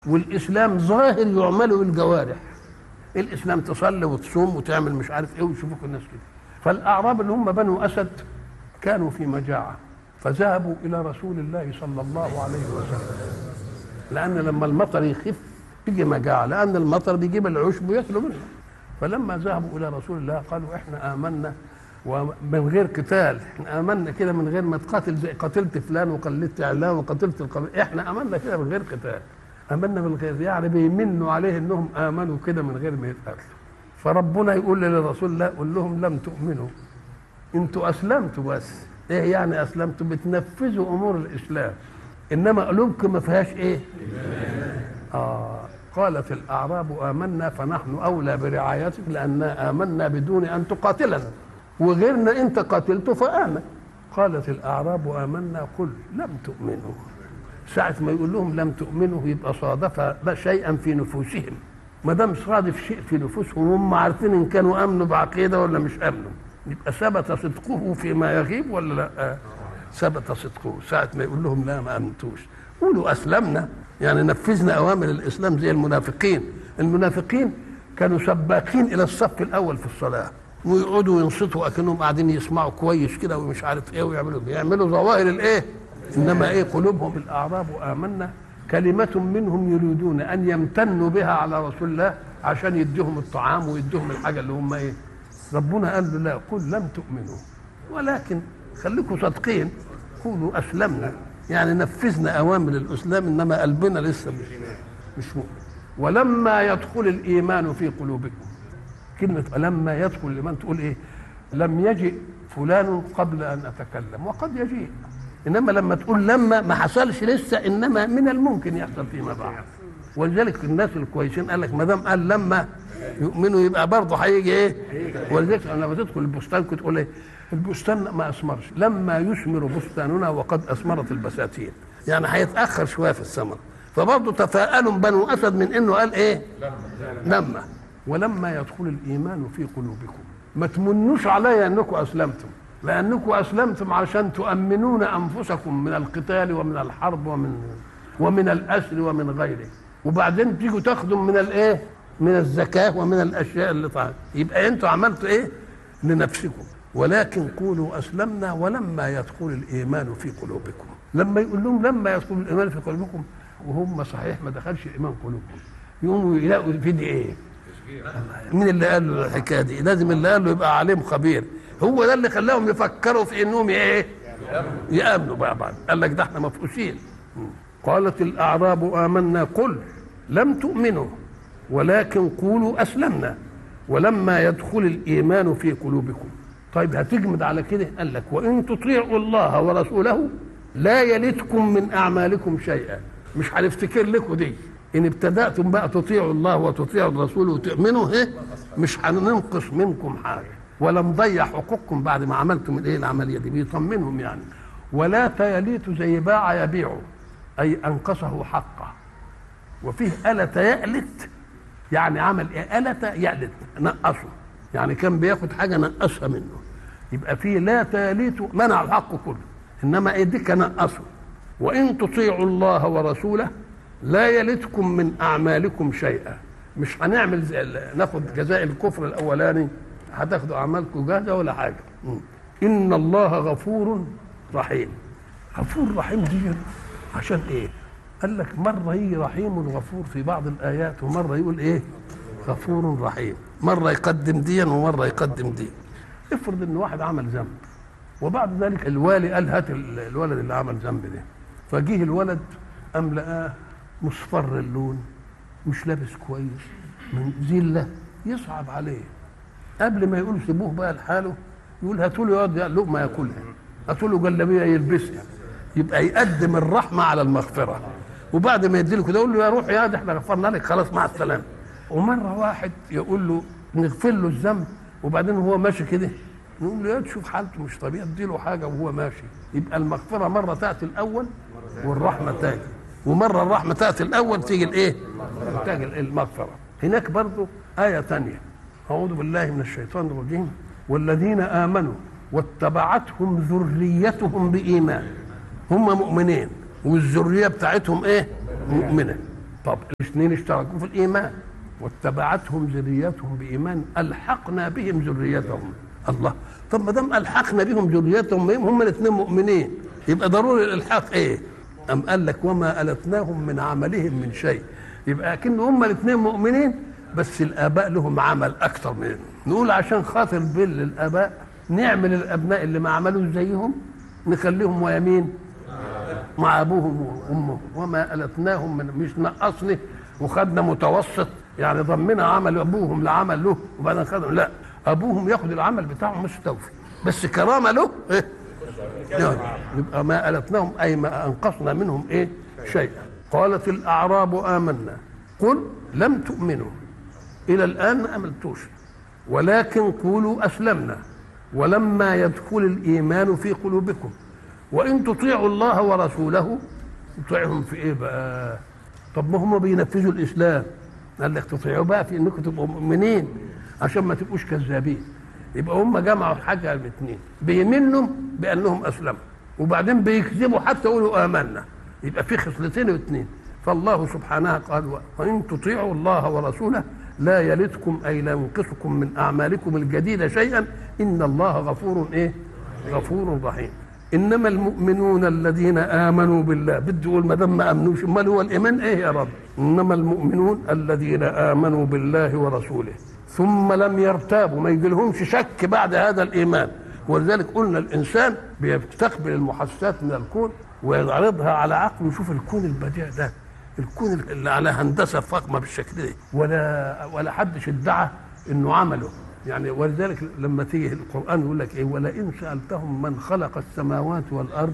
والاسلام ظاهر يعمل بالجوارح الاسلام تصلي وتصوم وتعمل مش عارف ايه ويشوفوك الناس كده فالاعراب اللي هم بنو اسد كانوا في مجاعه فذهبوا الى رسول الله صلى الله عليه وسلم لان لما المطر يخف تيجي مجاعه لان المطر بيجيب العشب وياكلوا منه فلما ذهبوا الى رسول الله قالوا احنا امنا ومن غير قتال احنا امنا كده من غير ما تقاتل زي قتلت فلان وقلدت علان وقتلت القبيل احنا امنا كده من غير قتال امنا من غير يعني بيمنوا عليه انهم امنوا كده من غير ما يتقاتلوا فربنا يقول للرسول الله قول لهم لم تؤمنوا انتوا اسلمتوا بس ايه يعني اسلمتوا بتنفذوا امور الاسلام انما قلوبكم ما فيهاش ايه آه قالت الاعراب امنا فنحن اولى برعايتك لاننا امنا بدون ان تقاتلنا وغيرنا انت قاتلته فامن قالت الاعراب امنا قل لم تؤمنوا ساعة ما يقول لهم لم تؤمنوا يبقى صادف شيئا في نفوسهم ما دام صادف شيء في نفوسهم هم عارفين ان كانوا امنوا بعقيده ولا مش امنوا يبقى ثبت صدقه فيما يغيب ولا لا ثبت صدقه ساعة ما يقول لهم لا ما امنتوش قولوا اسلمنا يعني نفذنا اوامر الاسلام زي المنافقين المنافقين كانوا سباقين الى الصف الاول في الصلاه ويقعدوا ينصتوا اكنهم قاعدين يسمعوا كويس كده ومش عارف ايه ويعملوا بيعملوا ظواهر الايه انما ايه قلوبهم الاعراب امنا كلمة منهم يريدون ان يمتنوا بها على رسول الله عشان يديهم الطعام ويديهم الحاجه اللي هم ايه ربنا قال له لا قل لم تؤمنوا ولكن خليكم صادقين قولوا اسلمنا يعني نفذنا اوامر الاسلام انما قلبنا لسه مش مش مؤمن ولما يدخل الايمان في قلوبكم كلمه لما يدخل الايمان تقول ايه لم يجئ فلان قبل ان اتكلم وقد يجيء انما لما تقول لما ما حصلش لسه انما من الممكن يحصل فيما بعد ولذلك الناس الكويسين قال لك ما دام قال لما يؤمنوا يبقى برضه هيجي ايه ولذلك لما تدخل البستان كنت تقول ايه البستان ما اثمرش لما يثمر بستاننا وقد اثمرت البساتين يعني هيتاخر شويه في الثمر فبرضه تفاءلوا بنو اسد من انه قال ايه لما ولما يدخل الايمان في قلوبكم ما تمنوش علي انكم اسلمتم لانكم اسلمتم عشان تؤمنون انفسكم من القتال ومن الحرب ومن ومن الاسر ومن غيره وبعدين تيجوا تاخذوا من الايه من الزكاه ومن الاشياء اللي طعام يبقى انتوا عملتوا ايه لنفسكم ولكن قولوا اسلمنا ولما يدخل الايمان في قلوبكم لما يقول لهم لما يدخل الايمان في قلوبكم وهم صحيح ما دخلش الايمان قلوبكم يقوموا يلاقوا في دي ايه مين اللي قال له الحكايه دي لازم اللي قال له يبقى عليم خبير هو ده اللي خلاهم يفكروا في انهم ايه يامنوا بقى بعد قال لك ده احنا مفقوسين قالت الاعراب امنا قل لم تؤمنوا ولكن قولوا اسلمنا ولما يدخل الايمان في قلوبكم طيب هتجمد على كده قال لك وان تطيعوا الله ورسوله لا يلدكم من اعمالكم شيئا مش هنفتكر لكم دي ان ابتداتم بقى تطيعوا الله وتطيعوا الرسول وتؤمنوا ايه مش هننقص منكم حاجه ولا نضيع حقوقكم بعد ما عملتم الايه العمليه دي بيطمنهم يعني ولا تيليت زي باع يبيع اي انقصه حقه وفيه ألت يألت يعني عمل ايه ألت يألت نقصه يعني كان بياخد حاجه نقصها منه يبقى فيه لا تاليت منع الحق كله انما ايه دي نقصه وان تطيعوا الله ورسوله لا يلدكم من اعمالكم شيئا مش هنعمل زي ناخد جزاء الكفر الاولاني هتاخدوا اعمالكم جاهزه ولا حاجه ان الله غفور رحيم غفور رحيم دي عشان ايه قال لك مره يجي رحيم غفور في بعض الايات ومره يقول ايه غفور رحيم مره يقدم ديا ومره يقدم دي افرض ان واحد عمل ذنب وبعد ذلك الوالي قال هات الولد اللي عمل ذنب ده فجيه الولد قام لقاه مصفر اللون مش لابس كويس من ذله يصعب عليه قبل ما يقول سيبوه بقى لحاله يقول هاتوا له يقعد لقمه ياكلها هاتوا له جلابيه يلبسها يبقى يقدم الرحمه على المغفره وبعد ما يديله كده يقول له يا روح يا ده احنا غفرنا لك خلاص مع السلامه ومره واحد يقول له نغفر له الذنب وبعدين وهو ماشي كده نقول له يا تشوف حالته مش طبيعي اديله حاجه وهو ماشي يبقى المغفره مره تاتي الاول والرحمه تاتي ومره الرحمه تاتي الاول تيجي الايه؟ تيجي المغفره هناك برضه ايه ثانيه اعوذ بالله من الشيطان الرجيم والذين امنوا واتبعتهم ذريتهم بايمان هم مؤمنين والذريه بتاعتهم ايه؟ مؤمنه طب الاثنين اشتركوا في الايمان واتبعتهم ذريتهم بايمان الحقنا بهم ذريتهم الله طب ما دام الحقنا بهم ذريتهم هم الاثنين مؤمنين يبقى ضروري الالحاق ايه ام قال لك وما التناهم من عملهم من شيء يبقى اكن هم الاثنين مؤمنين بس الاباء لهم عمل اكثر منهم نقول عشان خاطر بر الاباء نعمل الابناء اللي ما عملوش زيهم نخليهم ويمين مع ابوهم وامهم وما التناهم من مش نقصني وخدنا متوسط يعني ضمنا عمل ابوهم لعمل له وبعدين خدهم لا ابوهم ياخد العمل بتاعهم مستوفي بس كرامه له إيه؟ يعني يبقى ما التناهم اي ما انقصنا منهم ايه شيئا قالت الاعراب امنا قل لم تؤمنوا الى الان ما امنتوش ولكن قولوا اسلمنا ولما يدخل الايمان في قلوبكم وان تطيعوا الله ورسوله تطيعهم في ايه بقى طب ما هم بينفذوا الاسلام قال لك تطيعوا بقى في انكم تبقوا مؤمنين عشان ما تبقوش كذابين يبقى هم جمعوا حاجه الاثنين بيمنوا بانهم اسلموا وبعدين بيكذبوا حتى يقولوا امنا يبقى في خصلتين واثنين فالله سبحانه قال وان تطيعوا الله ورسوله لا يلدكم اي لا ينقصكم من اعمالكم الجديده شيئا ان الله غفور ايه غفور رحيم انما المؤمنون الذين امنوا بالله بده يقول ما دام ما امنوش امال هو الايمان ايه يا رب انما المؤمنون الذين امنوا بالله ورسوله ثم لم يرتابوا ما يجيلهمش شك بعد هذا الايمان ولذلك قلنا الانسان بيستقبل المحسسات من الكون ويعرضها على عقله يشوف الكون البديع ده الكون اللي على هندسه فخمه بالشكل ده ولا ولا حدش ادعى انه عمله يعني ولذلك لما تيجي القران يقول لك ايه ولئن سالتهم من خلق السماوات والارض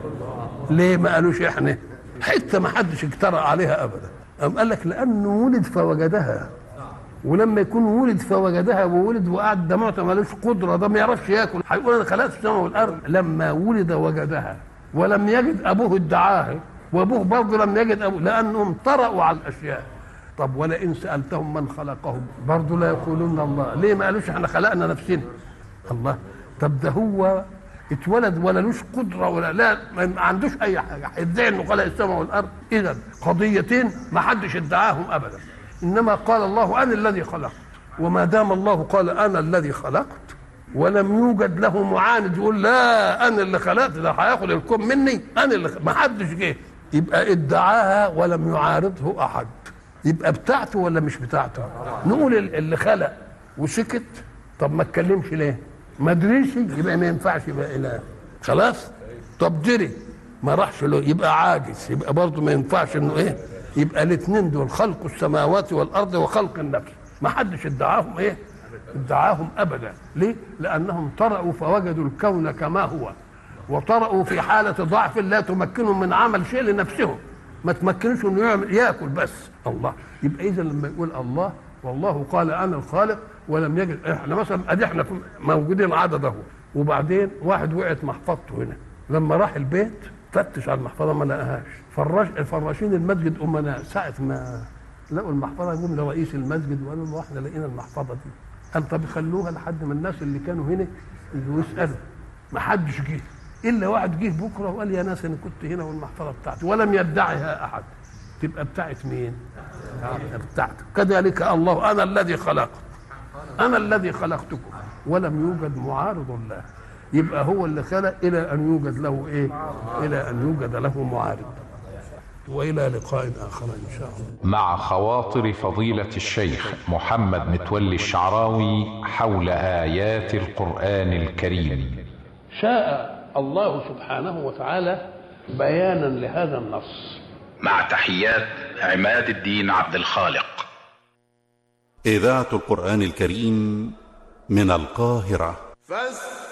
ليه ما قالوش احنا حته ما حدش اجترأ عليها ابدا أم قال لك لانه ولد فوجدها ولما يكون ولد فوجدها وولد وقعد ده معطى مالوش قدره ده ما يعرفش ياكل هيقول انا خلقت السماء والارض لما ولد وجدها ولم يجد ابوه ادعاها وابوه برضه لم يجد ابوه لانهم طرأوا على الاشياء طب ولئن سالتهم من خلقهم برضه لا يقولون الله ليه ما قالوش احنا خلقنا نفسنا الله طب ده هو اتولد ولا لوش قدره ولا لا ما عندوش اي حاجه هيدعي انه خلق السماء والارض اذا قضيتين ما حدش ادعاهم ابدا انما قال الله انا الذي خلقت وما دام الله قال انا الذي خلقت ولم يوجد له معاند يقول لا انا اللي خلقت ده هياخد الكون مني انا اللي ما حدش جه يبقى ادعاها ولم يعارضه احد يبقى بتاعته ولا مش بتاعته نقول اللي خلق وسكت طب ما اتكلمش ليه ما دريش يبقى ما ينفعش يبقى اله خلاص طب دري ما راحش له يبقى عاجز يبقى برضه ما ينفعش انه ايه يبقى الاثنين دول خلق السماوات والارض وخلق النفس ما حدش ادعاهم ايه ادعاهم ابدا ليه لانهم طرأوا فوجدوا الكون كما هو وطرأوا في حالة ضعف لا تمكنهم من عمل شيء لنفسهم ما تمكنوش انه يعمل ياكل بس الله يبقى اذا لما يقول الله والله قال انا الخالق ولم يجد احنا مثلا ادي احنا موجودين عدد اهو وبعدين واحد وقعت محفظته هنا لما راح البيت فتش على المحفظه ما لقاهاش فراش فراشين المسجد امنا ساعه ما لقوا المحفظه جم لرئيس المسجد وقالوا له احنا لقينا المحفظه دي قال طب خلوها لحد ما الناس اللي كانوا هنا يسالوا ما حدش جه الا واحد جه بكره وقال يا ناس انا كنت هنا والمحفظه بتاعتي ولم يدعها احد تبقى بتاعت مين؟ بتاعتك كذلك الله انا الذي خلقت انا الذي خلقتكم ولم يوجد معارض الله يبقى هو اللي خلق الى ان يوجد له ايه؟ الى ان يوجد له معارض والى لقاء اخر ان شاء الله مع خواطر فضيلة الشيخ محمد متولي الشعراوي حول آيات القرآن الكريم شاء الله سبحانه وتعالى بيانا لهذا النص مع تحيات عماد الدين عبد الخالق إذاعة القرآن الكريم من القاهرة فاستمعوا